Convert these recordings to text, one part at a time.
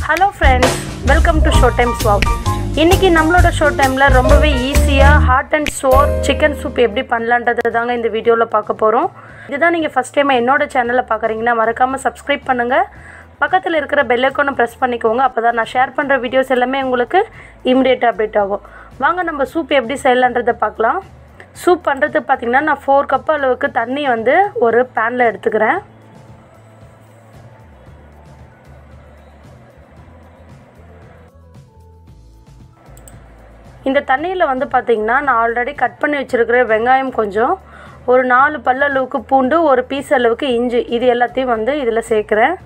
hello friends welcome to show time swap இன்றைக்கி நம்மளோட show டைமில் ரொம்பவே ஈஸியாக hot and sour chicken soup எப்படி பண்ணலான்றது தாங்க இந்த வீடியோவில் பார்க்க போகிறோம் இதுதான் நீங்கள் ஃபஸ்ட் டைம் என்னோட சேனலில் பார்க்குறீங்கன்னா மறக்காமல் சப்ஸ்கிரைப் பண்ணுங்கள் பக்கத்தில் இருக்கிற பெல் ஐக்கானை ப்ரெஸ் பண்ணிக்கோங்க அப்போ தான் நான் ஷேர் பண்ணுற வீடியோஸ் எல்லாமே உங்களுக்கு இமிடியேட் அப்டேட் ஆகும் வாங்க நம்ம சூப் எப்படி செய்யலான்றதை பார்க்கலாம் சூப் பண்ணுறதுக்கு பார்த்திங்கன்னா நான் ஃபோர் கப் அளவுக்கு தண்ணி வந்து ஒரு பேனில் எடுத்துக்கிறேன் இந்த தண்ணியில் வந்து பார்த்திங்கன்னா நான் ஆல்ரெடி கட் பண்ணி வச்சுருக்கிற வெங்காயம் கொஞ்சம் ஒரு நாலு பல்ல அளவுக்கு பூண்டு ஒரு பீஸ் அளவுக்கு இஞ்சி இது எல்லாத்தையும் வந்து இதில் சேர்க்குறேன்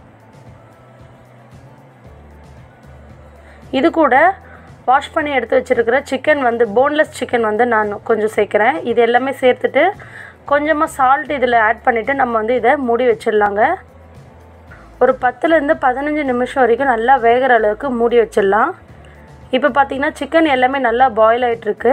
இது கூட வாஷ் பண்ணி எடுத்து வச்சுருக்கிற சிக்கன் வந்து போன்லெஸ் சிக்கன் வந்து நான் கொஞ்சம் சேர்க்குறேன் இது எல்லாமே சேர்த்துட்டு கொஞ்சமாக சால்ட் இதில் ஆட் பண்ணிவிட்டு நம்ம வந்து இதை மூடி வச்சிடலாங்க ஒரு பத்துலேருந்து பதினஞ்சு நிமிஷம் வரைக்கும் நல்லா வேகிற அளவுக்கு மூடி வச்சிடலாம் இப்போ பார்த்தீங்கன்னா சிக்கன் எல்லாமே நல்லா பாயில் ஆகிட்டுருக்கு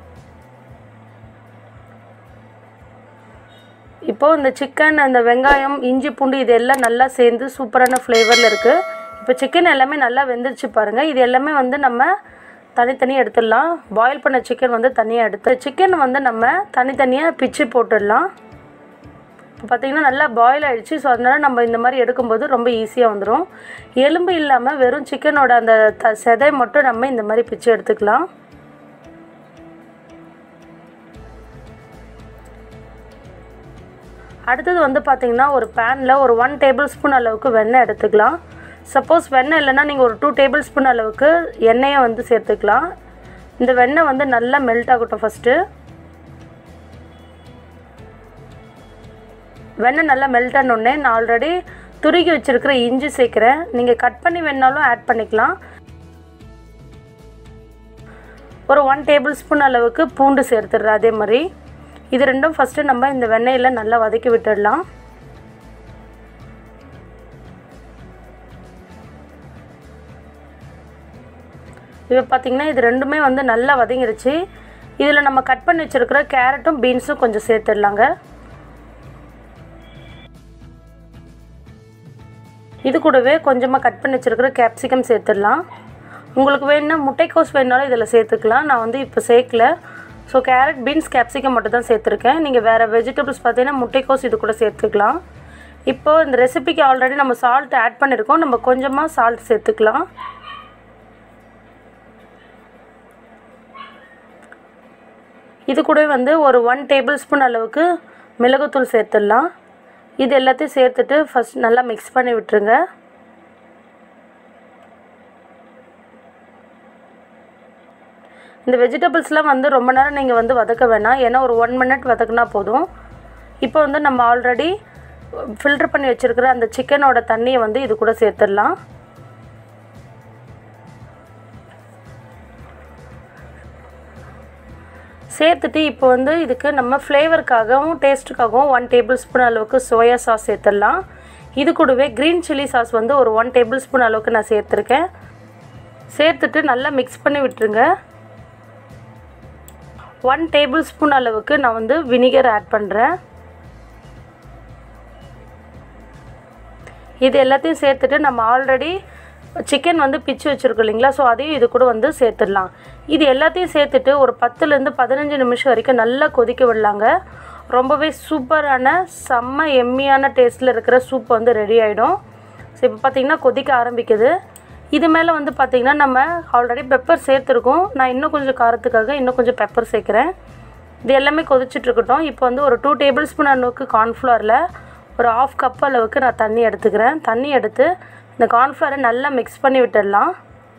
இப்போது இந்த சிக்கன் அந்த வெங்காயம் இஞ்சி பூண்டு இது எல்லாம் நல்லா சேர்ந்து சூப்பரான ஃப்ளேவரில் இருக்குது இப்போ சிக்கன் எல்லாமே நல்லா வெந்துருச்சு பாருங்கள் இது எல்லாமே வந்து நம்ம தனித்தனியாக எடுத்துடலாம் பாயில் பண்ண சிக்கன் வந்து தனியாக எடுத்து சிக்கன் வந்து நம்ம தனித்தனியாக பிச்சு போட்டுடலாம் இப்போ பார்த்திங்கன்னா நல்லா பாயில் ஆகிடுச்சு ஸோ அதனால் நம்ம இந்த மாதிரி எடுக்கும்போது ரொம்ப ஈஸியாக வந்துடும் எலும்பு இல்லாமல் வெறும் சிக்கனோட அந்த த செதை மட்டும் நம்ம இந்த மாதிரி பிச்சு எடுத்துக்கலாம் அடுத்தது வந்து பார்த்திங்கன்னா ஒரு பேனில் ஒரு ஒன் டேபிள் ஸ்பூன் அளவுக்கு வெண்ணெய் எடுத்துக்கலாம் சப்போஸ் வெண்ணெய் இல்லைன்னா நீங்கள் ஒரு டூ டேபிள் ஸ்பூன் அளவுக்கு எண்ணெயை வந்து சேர்த்துக்கலாம் இந்த வெண்ணெய் வந்து நல்லா மெல்ட் ஆகட்டும் ஃபஸ்ட்டு வெண்ணெய் நல்லா மெல்ட் ஆனோடனே நான் ஆல்ரெடி துருகி வச்சுருக்கிற இஞ்சி சேர்க்குறேன் நீங்கள் கட் பண்ணி வேணாலும் ஆட் பண்ணிக்கலாம் ஒரு ஒன் டேபிள் ஸ்பூன் அளவுக்கு பூண்டு சேர்த்துடுறேன் அதே மாதிரி இது ரெண்டும் ஃபஸ்ட்டு நம்ம இந்த வெண்ணெயில் நல்லா வதக்கி விட்டுடலாம் இப்போ பார்த்திங்கன்னா இது ரெண்டுமே வந்து நல்லா வதங்கிருச்சு இதில் நம்ம கட் பண்ணி வச்சுருக்கிற கேரட்டும் பீன்ஸும் கொஞ்சம் சேர்த்துடலாங்க இது கூடவே கொஞ்சமாக கட் பண்ணி வச்சுருக்கிற கேப்சிகம் சேர்த்துடலாம் உங்களுக்கு வேணும்னா முட்டைக்கோஸ் வேணுனாலும் இதில் சேர்த்துக்கலாம் நான் வந்து இப்போ சேர்க்கல ஸோ கேரட் பீன்ஸ் கேப்சிகம் மட்டும் தான் சேர்த்துருக்கேன் நீங்கள் வேறு வெஜிடபிள்ஸ் பார்த்தீங்கன்னா முட்டைக்கோஸ் இது கூட சேர்த்துக்கலாம் இப்போது இந்த ரெசிபிக்கு ஆல்ரெடி நம்ம சால்ட் ஆட் பண்ணியிருக்கோம் நம்ம கொஞ்சமாக சால்ட் சேர்த்துக்கலாம் இது கூட வந்து ஒரு ஒன் டேபிள் ஸ்பூன் அளவுக்கு மிளகுத்தூள் சேர்த்துடலாம் இது எல்லாத்தையும் சேர்த்துட்டு ஃபஸ்ட் நல்லா மிக்ஸ் பண்ணி விட்டுருங்க இந்த வெஜிடபிள்ஸ்லாம் வந்து ரொம்ப நேரம் நீங்கள் வந்து வதக்க வேணாம் ஏன்னா ஒரு ஒன் மினிட் வதக்குனா போதும் இப்போ வந்து நம்ம ஆல்ரெடி ஃபில்ட்ரு பண்ணி வச்சுருக்கிற அந்த சிக்கனோட தண்ணியை வந்து இது கூட சேர்த்துடலாம் சேர்த்துட்டு இப்போ வந்து இதுக்கு நம்ம ஃப்ளேவருக்காகவும் டேஸ்ட்டுக்காகவும் ஒன் டேபிள் ஸ்பூன் அளவுக்கு சோயா சாஸ் சேர்த்துடலாம் இது கூடவே க்ரீன் சில்லி சாஸ் வந்து ஒரு ஒன் டேபிள் ஸ்பூன் அளவுக்கு நான் சேர்த்துருக்கேன் சேர்த்துட்டு நல்லா மிக்ஸ் பண்ணி விட்டுருங்க ஒன் டேபிள் ஸ்பூன் அளவுக்கு நான் வந்து வினிகர் ஆட் பண்ணுறேன் இது எல்லாத்தையும் சேர்த்துட்டு நம்ம ஆல்ரெடி சிக்கன் வந்து பிச்சு வச்சுருக்கோம் இல்லைங்களா ஸோ அதையும் இது கூட வந்து சேர்த்துடலாம் இது எல்லாத்தையும் சேர்த்துட்டு ஒரு பத்துலேருந்து பதினஞ்சு நிமிஷம் வரைக்கும் நல்லா கொதிக்க விடலாங்க ரொம்பவே சூப்பரான செம்ம எம்மியான டேஸ்ட்டில் இருக்கிற சூப் வந்து ரெடி ஆகிடும் ஸோ இப்போ பார்த்திங்கன்னா கொதிக்க ஆரம்பிக்குது இது மேலே வந்து பார்த்திங்கன்னா நம்ம ஆல்ரெடி பெப்பர் சேர்த்துருக்கோம் நான் இன்னும் கொஞ்சம் காரத்துக்காக இன்னும் கொஞ்சம் பெப்பர் சேர்க்குறேன் இது எல்லாமே கொதிச்சிட்ருக்கட்டும் இப்போ வந்து ஒரு டூ டேபிள் ஸ்பூன் அளவுக்கு கார்ன்ஃப்ளவரில் ஒரு ஆஃப் கப் அளவுக்கு நான் தண்ணி எடுத்துக்கிறேன் தண்ணி எடுத்து இந்த கார்ன்ஃப்ளவரை நல்லா மிக்ஸ் பண்ணி விட்டுடலாம்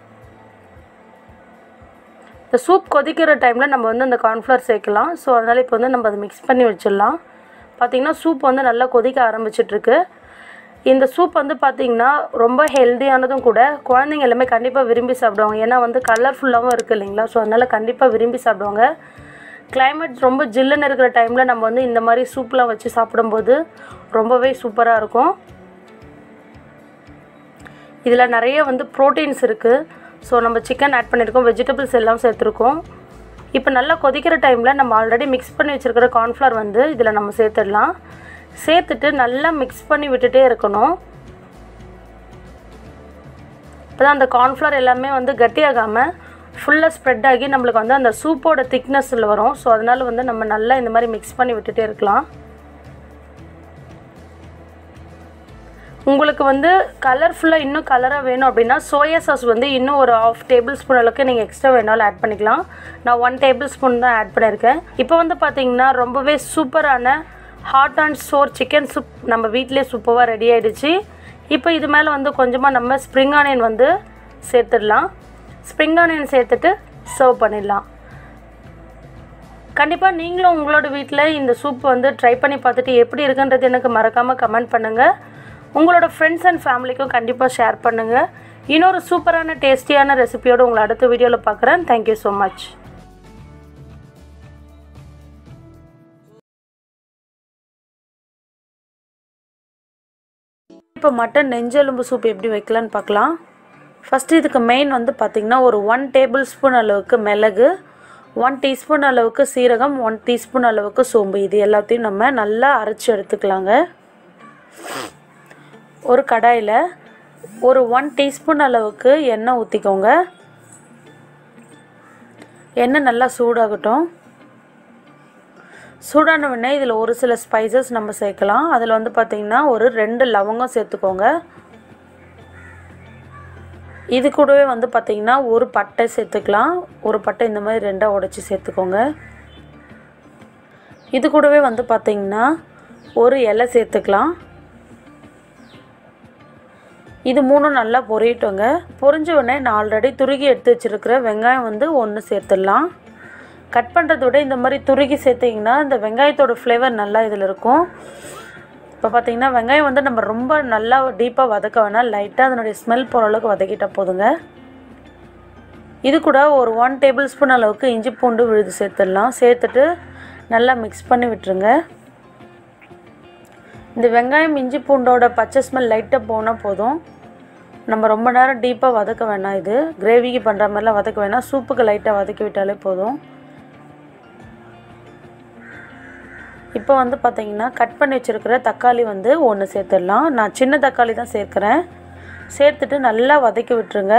இந்த சூப் கொதிக்கிற டைமில் நம்ம வந்து அந்த கார்ன்ஃப்ளவர் சேர்க்கலாம் ஸோ அதனால் இப்போ வந்து நம்ம அதை மிக்ஸ் பண்ணி வச்சிடலாம் பார்த்திங்கன்னா சூப் வந்து நல்லா கொதிக்க ஆரம்பிச்சிட்ருக்கு இந்த சூப் வந்து பார்த்திங்கன்னா ரொம்ப ஹெல்த்தியானதும் கூட குழந்தைங்க எல்லாமே கண்டிப்பாக விரும்பி சாப்பிடுவாங்க ஏன்னா வந்து கலர்ஃபுல்லாகவும் இருக்குது இல்லைங்களா ஸோ அதனால் கண்டிப்பாக விரும்பி சாப்பிடுவாங்க கிளைமேட் ரொம்ப ஜில்லுன்னு இருக்கிற டைமில் நம்ம வந்து இந்த மாதிரி சூப்லாம் வச்சு சாப்பிடும்போது ரொம்பவே சூப்பராக இருக்கும் இதில் நிறைய வந்து ப்ரோட்டீன்ஸ் இருக்குது ஸோ நம்ம சிக்கன் ஆட் பண்ணியிருக்கோம் வெஜிடபிள்ஸ் எல்லாம் சேர்த்துருக்கோம் இப்போ நல்லா கொதிக்கிற டைமில் நம்ம ஆல்ரெடி மிக்ஸ் பண்ணி வச்சுருக்கிற கார்ன்ஃப்ளவர் வந்து இதில் நம்ம சேர்த்துடலாம் சேர்த்துட்டு நல்லா மிக்ஸ் பண்ணி விட்டுட்டே இருக்கணும் அப்போ தான் அந்த கார்ன்ஃப்ளவர் எல்லாமே வந்து கட்டியாகாமல் ஃபுல்லாக ஸ்ப்ரெட் ஆகி நம்மளுக்கு வந்து அந்த சூப்போட திக்னஸில் வரும் ஸோ அதனால் வந்து நம்ம நல்லா இந்த மாதிரி மிக்ஸ் பண்ணி விட்டுட்டே இருக்கலாம் உங்களுக்கு வந்து கலர்ஃபுல்லாக இன்னும் கலராக வேணும் அப்படின்னா சோயா சாஸ் வந்து இன்னும் ஒரு ஆஃப் டேபிள் ஸ்பூன் அளவுக்கு நீங்கள் எக்ஸ்ட்ரா வேணாலும் ஆட் பண்ணிக்கலாம் நான் ஒன் டேபிள் ஸ்பூன் தான் ஆட் பண்ணியிருக்கேன் இப்போ வந்து பார்த்தீங்கன்னா ரொம்பவே சூப்பரான hot and sour chicken soup நம்ம வீட்டிலே சூப்பராக ரெடி ஆகிடுச்சு இப்போ இது மேலே வந்து கொஞ்சமாக நம்ம ஸ்ப்ரிங் ஆனியன் வந்து சேர்த்துடலாம் ஸ்ப்ரிங் ஆனியன் சேர்த்துட்டு சர்வ் பண்ணிடலாம் கண்டிப்பாக நீங்களும் உங்களோட வீட்டில் இந்த சூப் வந்து ட்ரை பண்ணி பார்த்துட்டு எப்படி இருக்குன்றது எனக்கு மறக்காமல் கமெண்ட் பண்ணுங்கள் உங்களோட ஃப்ரெண்ட்ஸ் அண்ட் ஃபேமிலிக்கும் கண்டிப்பாக ஷேர் பண்ணுங்கள் இன்னொரு சூப்பரான டேஸ்டியான ரெசிபியோடு உங்களை அடுத்த வீடியோவில் பார்க்குறேன் தேங்க்யூ ஸோ மச் இப்போ மட்டன் நெஞ்செலும்பு சூப் எப்படி வைக்கலான்னு பார்க்கலாம் ஃபஸ்ட்டு இதுக்கு மெயின் வந்து பார்த்திங்கன்னா ஒரு ஒன் டேபிள் ஸ்பூன் அளவுக்கு மிளகு ஒன் டீஸ்பூன் அளவுக்கு சீரகம் ஒன் டீஸ்பூன் அளவுக்கு சோம்பு இது எல்லாத்தையும் நம்ம நல்லா அரைச்சி எடுத்துக்கலாங்க ஒரு கடாயில் ஒரு ஒன் டீஸ்பூன் அளவுக்கு எண்ணெய் ஊற்றிக்கோங்க எண்ணெய் நல்லா சூடாகட்டும் சூடான உடனே இதில் ஒரு சில ஸ்பைசஸ் நம்ம சேர்க்கலாம் அதில் வந்து பார்த்திங்கன்னா ஒரு ரெண்டு லவங்கம் சேர்த்துக்கோங்க இது கூடவே வந்து பார்த்திங்கன்னா ஒரு பட்டை சேர்த்துக்கலாம் ஒரு பட்டை இந்த மாதிரி ரெண்டாக உடச்சி சேர்த்துக்கோங்க இது கூடவே வந்து பார்த்திங்கன்னா ஒரு இலை சேர்த்துக்கலாம் இது மூணும் நல்லா பொரியட்டோங்க பொரிஞ்ச உடனே நான் ஆல்ரெடி துருகி எடுத்து வச்சுருக்கிற வெங்காயம் வந்து ஒன்று சேர்த்துடலாம் கட் பண்ணுறத விட இந்த மாதிரி துருகி சேர்த்திங்கன்னா இந்த வெங்காயத்தோட ஃப்ளேவர் நல்லா இதில் இருக்கும் இப்போ பார்த்தீங்கன்னா வெங்காயம் வந்து நம்ம ரொம்ப நல்லா டீப்பாக வதக்க வேணாம் லைட்டாக அதனுடைய ஸ்மெல் போகிற அளவுக்கு வதக்கிட்டால் போதுங்க இது கூட ஒரு ஒன் டேபிள் ஸ்பூன் அளவுக்கு இஞ்சி பூண்டு விழுது சேர்த்துடலாம் சேர்த்துட்டு நல்லா மிக்ஸ் பண்ணி விட்டுருங்க இந்த வெங்காயம் இஞ்சி பூண்டோட பச்சை ஸ்மெல் லைட்டாக போனால் போதும் நம்ம ரொம்ப நேரம் டீப்பாக வதக்க வேணாம் இது கிரேவிக்கு பண்ணுற மாதிரிலாம் வதக்க வேணாம் சூப்புக்கு லைட்டாக வதக்கி விட்டாலே போதும் இப்போ வந்து பார்த்தீங்கன்னா கட் பண்ணி வச்சுருக்கிற தக்காளி வந்து ஒன்று சேர்த்துடலாம் நான் சின்ன தக்காளி தான் சேர்க்குறேன் சேர்த்துட்டு நல்லா வதக்கி விட்டுருங்க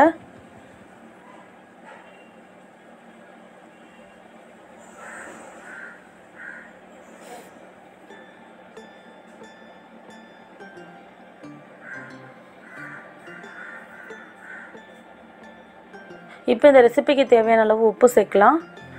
இப்போ இந்த ரெசிபிக்கு தேவையான அளவு உப்பு சேர்க்கலாம்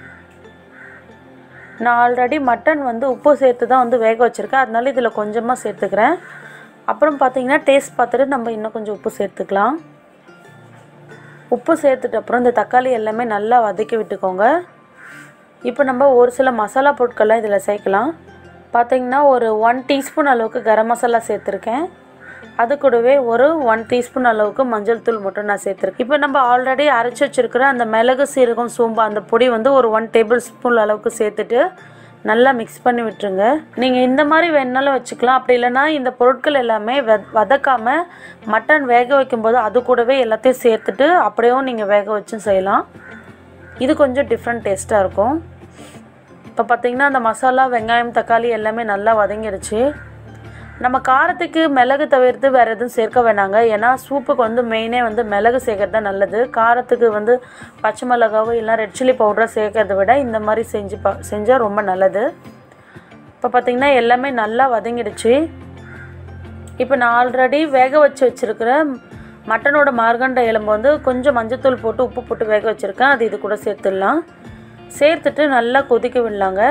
நான் ஆல்ரெடி மட்டன் வந்து உப்பு சேர்த்து தான் வந்து வேக வச்சுருக்கேன் அதனால இதில் கொஞ்சமாக சேர்த்துக்கிறேன் அப்புறம் பார்த்தீங்கன்னா டேஸ்ட் பார்த்துட்டு நம்ம இன்னும் கொஞ்சம் உப்பு சேர்த்துக்கலாம் உப்பு சேர்த்துட்டு அப்புறம் இந்த தக்காளி எல்லாமே நல்லா வதக்கி விட்டுக்கோங்க இப்போ நம்ம ஒரு சில மசாலா பொருட்கள்லாம் இதில் சேர்க்கலாம் பார்த்தீங்கன்னா ஒரு ஒன் டீஸ்பூன் அளவுக்கு கரம் மசாலா சேர்த்துருக்கேன் அது கூடவே ஒரு ஒன் டீஸ்பூன் அளவுக்கு மஞ்சள் தூள் மட்டும் நான் சேர்த்துருக்கேன் இப்போ நம்ம ஆல்ரெடி அரைச்சி வச்சிருக்கிற அந்த மிளகு சீரகம் சோம்பு அந்த பொடி வந்து ஒரு ஒன் டேபிள் ஸ்பூன் அளவுக்கு சேர்த்துட்டு நல்லா மிக்ஸ் பண்ணி விட்டுருங்க நீங்கள் இந்த மாதிரி வேணாலும் வச்சுக்கலாம் அப்படி இல்லைன்னா இந்த பொருட்கள் எல்லாமே வெ வதக்காமல் மட்டன் வேக வைக்கும்போது அது கூடவே எல்லாத்தையும் சேர்த்துட்டு அப்படியும் நீங்கள் வேக வச்சும் செய்யலாம் இது கொஞ்சம் டிஃப்ரெண்ட் டேஸ்ட்டாக இருக்கும் இப்போ பார்த்தீங்கன்னா அந்த மசாலா வெங்காயம் தக்காளி எல்லாமே நல்லா வதங்கிடுச்சு நம்ம காரத்துக்கு மிளகு தவிர்த்து வேறு எதுவும் சேர்க்க வேணாங்க ஏன்னா சூப்புக்கு வந்து மெயினே வந்து மிளகு சேர்க்கறது தான் நல்லது காரத்துக்கு வந்து பச்சை மிளகாவோ இல்லை ரெட் சில்லி பவுடரோ சேர்க்கறத விட இந்த மாதிரி செஞ்சு பா செஞ்சால் ரொம்ப நல்லது இப்போ பார்த்திங்கன்னா எல்லாமே நல்லா வதங்கிடுச்சு இப்போ நான் ஆல்ரெடி வேக வச்சு வச்சுருக்கிற மட்டனோட மார்கண்ட எலும்பு வந்து கொஞ்சம் மஞ்சத்தூள் போட்டு உப்பு போட்டு வேக வச்சுருக்கேன் அது இது கூட சேர்த்துடலாம் சேர்த்துட்டு நல்லா கொதிக்க விடலாங்க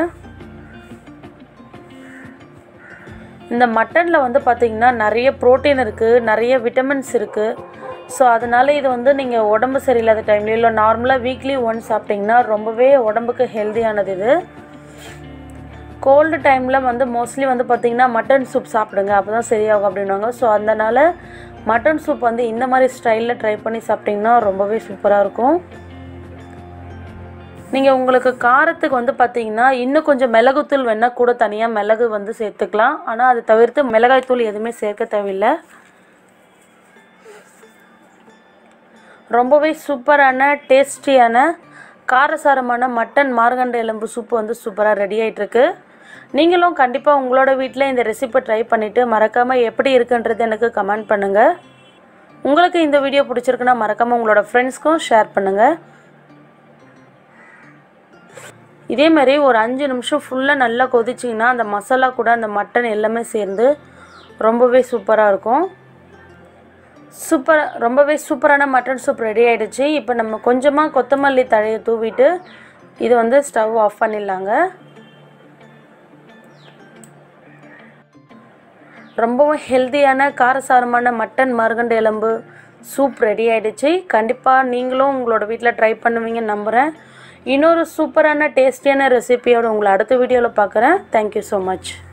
இந்த மட்டனில் வந்து பார்த்திங்கன்னா நிறைய ப்ரோட்டீன் இருக்குது நிறைய விட்டமின்ஸ் இருக்குது ஸோ அதனால் இது வந்து நீங்கள் உடம்பு சரியில்லாத டைம்லேயும் இல்லை நார்மலாக வீக்லி ஒன் சாப்பிட்டிங்கன்னா ரொம்பவே உடம்புக்கு ஹெல்த்தியானது இது கோல்டு டைமில் வந்து மோஸ்ட்லி வந்து பார்த்திங்கன்னா மட்டன் சூப் சாப்பிடுங்க அப்போ தான் சரியாகும் அப்படின்வாங்க ஸோ அதனால் மட்டன் சூப் வந்து இந்த மாதிரி ஸ்டைலில் ட்ரை பண்ணி சாப்பிட்டிங்கன்னா ரொம்பவே சூப்பராக இருக்கும் நீங்கள் உங்களுக்கு காரத்துக்கு வந்து பார்த்தீங்கன்னா இன்னும் கொஞ்சம் மிளகுத்தூள் வேணால் கூட தனியாக மிளகு வந்து சேர்த்துக்கலாம் ஆனால் அதை தவிர்த்து மிளகாய்த்தூள் எதுவுமே சேர்க்க தேவையில்லை ரொம்பவே சூப்பரான டேஸ்டியான காரசாரமான மட்டன் மார்கண்ட எலும்பு சூப்பு வந்து சூப்பராக ரெடி ஆகிட்டுருக்கு நீங்களும் கண்டிப்பாக உங்களோட வீட்டில் இந்த ரெசிபி ட்ரை பண்ணிவிட்டு மறக்காமல் எப்படி இருக்குன்றது எனக்கு கமெண்ட் பண்ணுங்கள் உங்களுக்கு இந்த வீடியோ பிடிச்சிருக்குன்னா மறக்காமல் உங்களோட ஃப்ரெண்ட்ஸ்க்கும் ஷேர் பண்ணுங்கள் இதே மாதிரி ஒரு அஞ்சு நிமிஷம் ஃபுல்லாக நல்லா கொதிச்சிங்கன்னா அந்த மசாலா கூட அந்த மட்டன் எல்லாமே சேர்ந்து ரொம்பவே சூப்பராக இருக்கும் சூப்பர் ரொம்பவே சூப்பரான மட்டன் சூப் ரெடி ஆகிடுச்சு இப்போ நம்ம கொஞ்சமாக கொத்தமல்லி தழையை தூவிட்டு இது வந்து ஸ்டவ் ஆஃப் பண்ணிடலாங்க ரொம்பவும் ஹெல்த்தியான காரசாரமான மட்டன் மருகண்டு எலும்பு சூப் ரெடி ஆகிடுச்சு கண்டிப்பாக நீங்களும் உங்களோட வீட்டில் ட்ரை பண்ணுவீங்கன்னு நம்புகிறேன் இன்னொரு சூப்பரான டேஸ்டியான ரெசிபியோட உங்களை அடுத்த வீடியோவில் பார்க்குறேன் தேங்க்யூ ஸோ மச்